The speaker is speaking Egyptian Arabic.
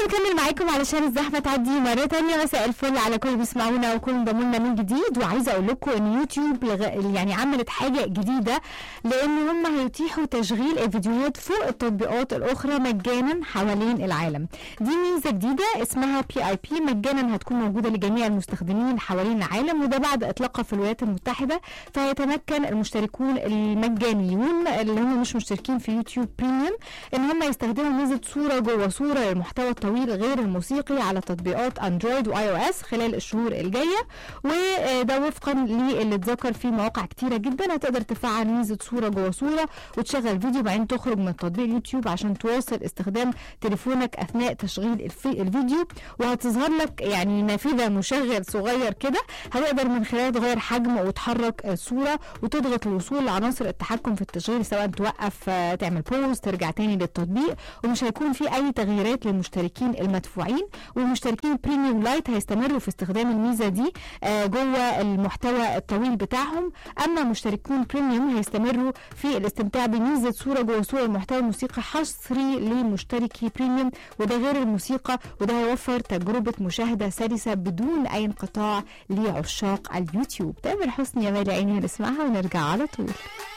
لسه مكمل معاكم علشان الزحمه تعدي مره تانية مساء الفل على كل بيسمعونا وكل انضموا لنا من جديد وعايزه اقول لكم ان يوتيوب لغ... يعني عملت حاجه جديده لان هم هيتيحوا تشغيل الفيديوهات فوق التطبيقات الاخرى مجانا حوالين العالم دي ميزه جديده اسمها بي اي بي مجانا هتكون موجوده لجميع المستخدمين حوالين العالم وده بعد اطلاقها في الولايات المتحده فيتمكن المشتركون المجانيون اللي هم مش مشتركين في يوتيوب بريميوم ان هم يستخدموا ميزه صوره جوه صوره للمحتوى الطويل غير الموسيقي على تطبيقات اندرويد واي او اس خلال الشهور الجايه وده وفقا للي اتذكر في مواقع كتيره جدا هتقدر تفعل ميزه صوره جوه صوره وتشغل فيديو بعدين تخرج من تطبيق يوتيوب عشان تواصل استخدام تليفونك اثناء تشغيل الفي الفيديو وهتظهر لك يعني نافذه مشغل صغير كده هتقدر من خلاله تغير حجم وتحرك الصوره وتضغط الوصول لعناصر التحكم في التشغيل سواء توقف آه، تعمل بوز ترجع تاني للتطبيق ومش هيكون في اي تغييرات للمشتركين المدفوعين والمشتركين بريميوم لايت هيستمروا في استخدام الميزه دي آه، جوه المحتوى الطويل بتاعهم اما مشتركون بريميوم هيستمروا في الاستمتاع بميزه صوره جوه صوره المحتوى الموسيقي حصري لمشتركي بريميوم وده غير الموسيقى وده هيوفر تجربه مشاهده سلسه بدون اي انقطاع لعشاق اليوتيوب تامر حسني يا مالي عيني هنسمعها ونرجع على طول